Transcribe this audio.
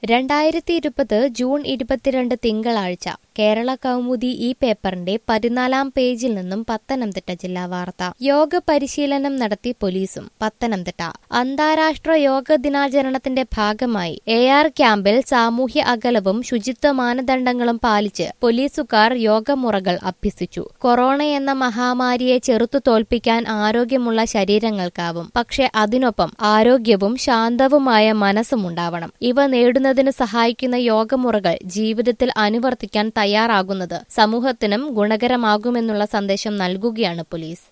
രണ്ടായിരത്തി ഇരുപത് ജൂൺ ഇരുപത്തിരണ്ട് തിങ്കളാഴ്ച കേരള കൗമുദി ഈ പേപ്പറിന്റെ പതിനാലാം പേജിൽ നിന്നും പത്തനംതിട്ട ജില്ലാ വാർത്ത യോഗ പരിശീലനം നടത്തി പോലീസും പത്തനംതിട്ട അന്താരാഷ്ട്ര യോഗ ദിനാചരണത്തിന്റെ ഭാഗമായി എ ആർ ക്യാമ്പിൽ സാമൂഹ്യ അകലവും ശുചിത്വ മാനദണ്ഡങ്ങളും പാലിച്ച് പോലീസുകാർ യോഗമുറകൾ അഭ്യസിച്ചു കൊറോണ എന്ന മഹാമാരിയെ ചെറുത്തു തോൽപ്പിക്കാൻ ആരോഗ്യമുള്ള ശരീരങ്ങൾക്കാവും പക്ഷെ അതിനൊപ്പം ആരോഗ്യവും ശാന്തവുമായ മനസ്സുമുണ്ടാവണം ഇവ നേടുന്നതിന് സഹായിക്കുന്ന യോഗമുറകൾ ജീവിതത്തിൽ അനുവർത്തിക്കാൻ തയ്യാറാകുന്നത് സമൂഹത്തിനും ഗുണകരമാകുമെന്നുള്ള സന്ദേശം നൽകുകയാണ് പോലീസ്